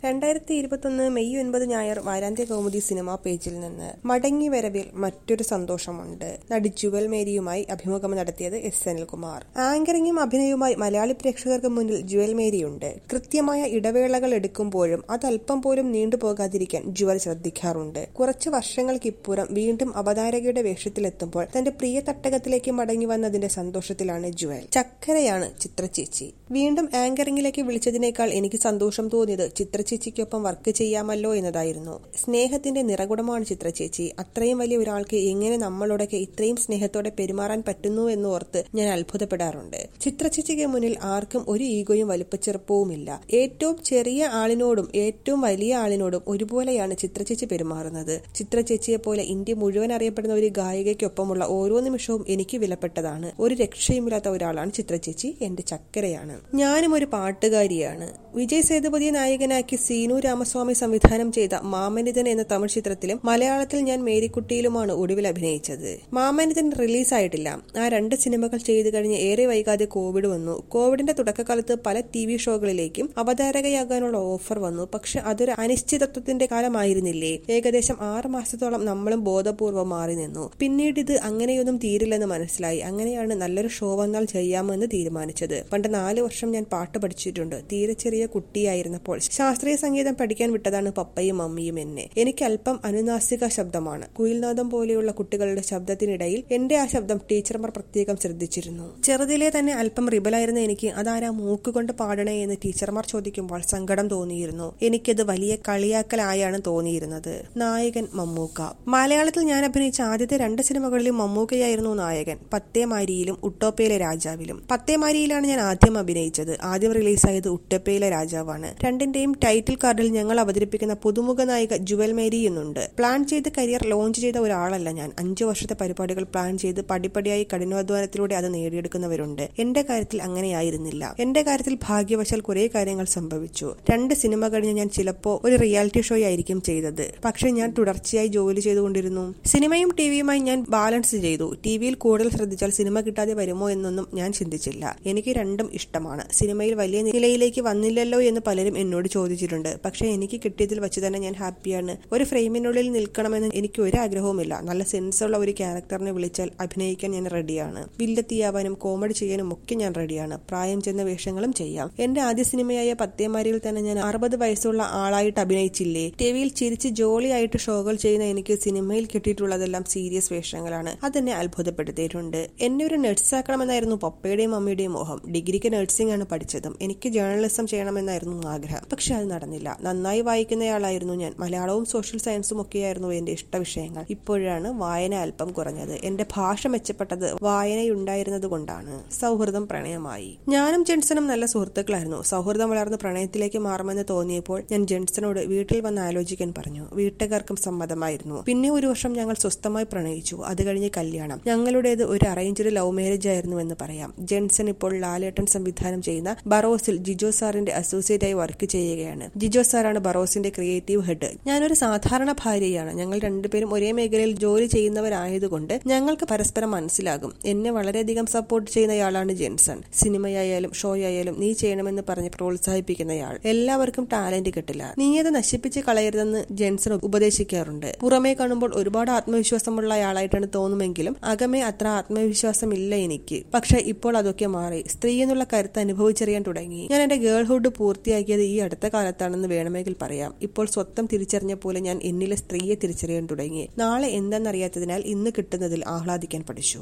രണ്ടായിരത്തി ഇരുപത്തൊന്ന് മെയ് ഒൻപത് ഞായർ വാരാന്ത്യ കൗമുദി സിനിമാ പേജിൽ നിന്ന് മടങ്ങി വരവിൽ മറ്റൊരു സന്തോഷമുണ്ട് നടി ജുവൽ മേരിയുമായി അഭിമുഖം നടത്തിയത് എസ് അനിൽകുമാർ ആങ്കറിംഗും അഭിനയവുമായി മലയാളി പ്രേക്ഷകർക്ക് മുന്നിൽ ജുവൽ മേരിയുണ്ട് കൃത്യമായ ഇടവേളകൾ എടുക്കുമ്പോഴും അതല്പം പോലും നീണ്ടുപോകാതിരിക്കാൻ ജുവൽ ശ്രദ്ധിക്കാറുണ്ട് കുറച്ച് വർഷങ്ങൾക്കിപ്പുറം വീണ്ടും അവതാരകയുടെ വേഷത്തിലെത്തുമ്പോൾ തന്റെ പ്രിയ തട്ടകത്തിലേക്ക് മടങ്ങി വന്നതിന്റെ സന്തോഷത്തിലാണ് ജുവൽ ചക്കരയാണ് ചിത്രചേച്ചി വീണ്ടും ആങ്കറിംഗിലേക്ക് വിളിച്ചതിനേക്കാൾ എനിക്ക് സന്തോഷം തോന്നിയത് ചിത്രചേച്ചിക്കൊപ്പം വർക്ക് ചെയ്യാമല്ലോ എന്നതായിരുന്നു സ്നേഹത്തിന്റെ നിറകുടമാണ് ചിത്രചേച്ചി അത്രയും വലിയ ഒരാൾക്ക് എങ്ങനെ നമ്മളോടൊക്കെ ഇത്രയും സ്നേഹത്തോടെ പെരുമാറാൻ പറ്റുന്നു എന്ന് ഓർത്ത് ഞാൻ അത്ഭുതപ്പെടാറുണ്ട് ചിത്രചേച്ചിക്ക് മുന്നിൽ ആർക്കും ഒരു ഈഗോയും വലുപ്പച്ചെറുപ്പവുമില്ല ഏറ്റവും ചെറിയ ആളിനോടും ഏറ്റവും വലിയ ആളിനോടും ഒരുപോലെയാണ് ചിത്രചേച്ചി പെരുമാറുന്നത് ചിത്രചേച്ചിയെ പോലെ ഇന്ത്യ മുഴുവൻ അറിയപ്പെടുന്ന ഒരു ഗായികയ്ക്കൊപ്പമുള്ള ഓരോ നിമിഷവും എനിക്ക് വിലപ്പെട്ടതാണ് ഒരു രക്ഷയുമില്ലാത്ത ഒരാളാണ് ചിത്രചേച്ചി എന്റെ ചക്കരയാണ് ഞാനും ഒരു പാട്ടുകാരിയാണ് വിജയ് സേതുപതിയെ നായകനാക്കി സീനു രാമസ്വാമി സംവിധാനം ചെയ്ത മാമനിതൻ എന്ന തമിഴ് ചിത്രത്തിലും മലയാളത്തിൽ ഞാൻ മേരിക്കുട്ടിയിലുമാണ് ഒടുവിൽ അഭിനയിച്ചത് മാമനിതൻ റിലീസായിട്ടില്ല ആ രണ്ട് സിനിമകൾ ചെയ്തു കഴിഞ്ഞ് ഏറെ വൈകാതെ കോവിഡ് വന്നു കോവിഡിന്റെ തുടക്കകാലത്ത് പല ടി വി ഷോകളിലേക്കും അവതാരകയാകാനുള്ള ഓഫർ വന്നു പക്ഷെ അതൊരു അനിശ്ചിതത്വത്തിന്റെ കാലമായിരുന്നില്ലേ ഏകദേശം ആറ് മാസത്തോളം നമ്മളും ബോധപൂർവ്വം മാറി നിന്നു പിന്നീട് ഇത് അങ്ങനെയൊന്നും തീരില്ലെന്ന് മനസ്സിലായി അങ്ങനെയാണ് നല്ലൊരു ഷോ വന്നാൽ ചെയ്യാമെന്ന് തീരുമാനിച്ചത് പണ്ട് നാല് വർഷം ഞാൻ പാട്ട് പഠിച്ചിട്ടുണ്ട് തീരെ ചെറിയ കുട്ടിയായിരുന്നപ്പോൾ ശാസ്ത്രീയ സംഗീതം പഠിക്കാൻ വിട്ടതാണ് പപ്പയും മമ്മിയും എന്നെ എനിക്ക് അല്പം അനുനാസിക ശബ്ദമാണ് കുയിൽനാദം പോലെയുള്ള കുട്ടികളുടെ ശബ്ദത്തിനിടയിൽ എന്റെ ആ ശബ്ദം ടീച്ചർമാർ പ്രത്യേകം ശ്രദ്ധിച്ചിരുന്നു ചെറുതിലെ തന്നെ അല്പം റിബലായിരുന്ന എനിക്ക് അതാരാ മൂക്കുകൊണ്ട് പാടണേ എന്ന് ടീച്ചർമാർ ചോദിക്കുമ്പോൾ സങ്കടം തോന്നിയിരുന്നു എനിക്കത് വലിയ കളിയാക്കലായാണ് തോന്നിയിരുന്നത് നായകൻ മമ്മൂക്ക മലയാളത്തിൽ ഞാൻ അഭിനയിച്ച ആദ്യത്തെ രണ്ട് സിനിമകളിലും മമ്മൂക്കയായിരുന്നു നായകൻ പത്തേമാരിയിലും ഉട്ടോപ്പയിലെ രാജാവിലും പത്തേമാരിയിലാണ് ഞാൻ ആദ്യം അഭിനയിച്ചത് ആദ്യം റിലീസായത് ഉട്ടപ്പയിലെ രാജാവാണ് രണ്ടിന്റെയും ടൈറ്റിൽ കാർഡിൽ ഞങ്ങൾ അവതരിപ്പിക്കുന്ന പുതുമുഖ നായിക ജുവൽ മേരി എന്നുണ്ട് പ്ലാൻ ചെയ്ത് കരിയർ ലോഞ്ച് ചെയ്ത ഒരാളല്ല ഞാൻ അഞ്ചു വർഷത്തെ പരിപാടികൾ പ്ലാൻ ചെയ്ത് പടിപ്പടിയായി കഠിനാധ്വാനത്തിലൂടെ അത് നേടിയെടുക്കുന്നവരുണ്ട് എന്റെ കാര്യത്തിൽ അങ്ങനെയായിരുന്നില്ല എന്റെ കാര്യത്തിൽ ഭാഗ്യവശാൽ കുറെ കാര്യങ്ങൾ സംഭവിച്ചു രണ്ട് സിനിമ കഴിഞ്ഞ് ഞാൻ ചിലപ്പോ ഒരു റിയാലിറ്റി ഷോ ആയിരിക്കും ചെയ്തത് പക്ഷെ ഞാൻ തുടർച്ചയായി ജോലി ചെയ്തുകൊണ്ടിരുന്നു സിനിമയും ടിവിയുമായി ഞാൻ ബാലൻസ് ചെയ്തു ടിവിയിൽ കൂടുതൽ ശ്രദ്ധിച്ചാൽ സിനിമ കിട്ടാതെ വരുമോ എന്നൊന്നും ഞാൻ ചിന്തിച്ചില്ല എനിക്ക് രണ്ടും ഇഷ്ടമാണ് സിനിമയിൽ വലിയ നിലയിലേക്ക് വന്നില്ലല്ലോ എന്ന് പലരും എന്നോട് ചോദിച്ചിട്ടുണ്ട് പക്ഷെ എനിക്ക് കിട്ടിയതിൽ വെച്ച് തന്നെ ഞാൻ ഹാപ്പിയാണ് ഒരു ഫ്രെയിമിനുള്ളിൽ നിൽക്കണമെന്ന് എനിക്ക് ഒരു ആഗ്രഹവുമില്ല നല്ല സെൻസുള്ള ഒരു ക്യാരക്ടറിനെ വിളിച്ചാൽ അഭിനയിക്കാൻ ഞാൻ റെഡിയാണ് വില്ലത്തിയാവാനും കോമഡി ചെയ്യാനും ഒക്കെ ഞാൻ റെഡിയാണ് പ്രായം ചെന്ന വേഷങ്ങളും ചെയ്യാം എന്റെ ആദ്യ സിനിമയായ പത്തേമാരിയിൽ തന്നെ ഞാൻ അറുപത് വയസ്സുള്ള ആളായിട്ട് അഭിനയിച്ചില്ലേ ടിവിയിൽ ചിരിച്ച് ജോളിയായിട്ട് ഷോകൾ ചെയ്യുന്ന എനിക്ക് സിനിമയിൽ കിട്ടിയിട്ടുള്ളതെല്ലാം സീരിയസ് വേഷങ്ങളാണ് അതെന്നെ അത്ഭുതപ്പെടുത്തിയിട്ടുണ്ട് എന്നെ ഒരു നഴ്സാക്കണമെന്നായിരുന്നു പപ്പയുടെയും മമ്മിയുടെയും മോഹം ഡിഗ്രിക്ക് നഴ്സിംഗ് ആണ് പഠിച്ചതും എനിക്ക് ജേർണലിസം ചെയ്യണമെന്നായിരുന്നു ആഗ്രഹം പക്ഷെ അത് നടന്നില്ല നന്നായി വായിക്കുന്നയാളായിരുന്നു ഞാൻ മലയാളവും സോഷ്യൽ സയൻസും ഒക്കെയായിരുന്നു എന്റെ ഇഷ്ട വിഷയങ്ങൾ ഇപ്പോഴാണ് വായന അല്പം കുറഞ്ഞത് എന്റെ ഭാഷ മെച്ചപ്പെട്ടത് വായനയുണ്ടായിരുന്നത് കൊണ്ടാണ് സൗഹൃദം പ്രണയമായി ഞാനും ജെൻസനും നല്ല സുഹൃത്തുക്കളായിരുന്നു സൗഹൃദം വളർന്ന് പ്രണയത്തിലേക്ക് മാറുമെന്ന് തോന്നിയപ്പോൾ ഞാൻ ജെൻസനോട് വീട്ടിൽ വന്ന് ആലോചിക്കാൻ പറഞ്ഞു വീട്ടുകാർക്കും സമ്മതമായിരുന്നു പിന്നെ ഒരു വർഷം ഞങ്ങൾ സ്വസ്ഥമായി പ്രണയിച്ചു അത് കഴിഞ്ഞ് കല്യാണം ഞങ്ങളുടേത് ഒരു അറേഞ്ച്ഡ് ലവ് മാരേജ് ആയിരുന്നു എന്ന് പറയാം ജെൻസൺ ഇപ്പോൾ ലാലേട്ടൻ സംവിധാനം ചെയ്യുന്ന ബറോസിൽ ജിജോ സാറിന്റെ അസോസിയേറ്റ് ആയി വർക്ക് ചെയ്യുകയാണ് ജിജോ സാറാണ് ബറോസിന്റെ ക്രിയേറ്റീവ് ഹെഡ് ഞാനൊരു സാധാരണ ഭാര്യയാണ് ഞങ്ങൾ രണ്ടുപേരും ഒരേ മേഖലയിൽ ജോലി ചെയ്യുന്നവരായതുകൊണ്ട് ഞങ്ങൾക്ക് പരസ്പരം മനസ്സിലാകും എന്നെ വളരെയധികം സപ്പോർട്ട് ചെയ്യുന്നയാളാണ് ജെൻസൺ സിനിമയായാലും ഷോ ആയാലും നീ ചെയ്യണമെന്ന് പറഞ്ഞ് പ്രോത്സാഹിപ്പിക്കുന്നയാൾ എല്ലാവർക്കും ടാലന്റ് കിട്ടില്ല നീ അത് നശിപ്പിച്ച് കളയരുതെന്ന് ജെൻസൺ ഉപദേശിക്കാറുണ്ട് പുറമേ കാണുമ്പോൾ ഒരുപാട് ആത്മവിശ്വാസമുള്ള ആളായിട്ടാണ് തോന്നുമെങ്കിലും അകമേ അത്ര ആത്മവിശ്വാസം ഇല്ല എനിക്ക് പക്ഷെ ഇപ്പോൾ അതൊക്കെ മാറി സ്ത്രീ എന്നുള്ള കരുത്ത് അനുഭവിച്ചറിയാൻ തുടങ്ങി ഞാൻ എന്റെ ഗേൾഹുഡ് പൂർത്തിയാക്കിയത് ഈ അടുത്ത കാലത്താണെന്ന് വേണമെങ്കിൽ പറയാം ഇപ്പോൾ സ്വത്തം തിരിച്ചറിഞ്ഞ പോലെ ഞാൻ എന്നിലെ സ്ത്രീയെ തിരിച്ചറിയാൻ തുടങ്ങി നാളെ എന്തെന്നറിയാത്തതിനാൽ ഇന്ന് കിട്ടുന്നതിൽ ആഹ്ലാദിക്കാൻ പഠിച്ചു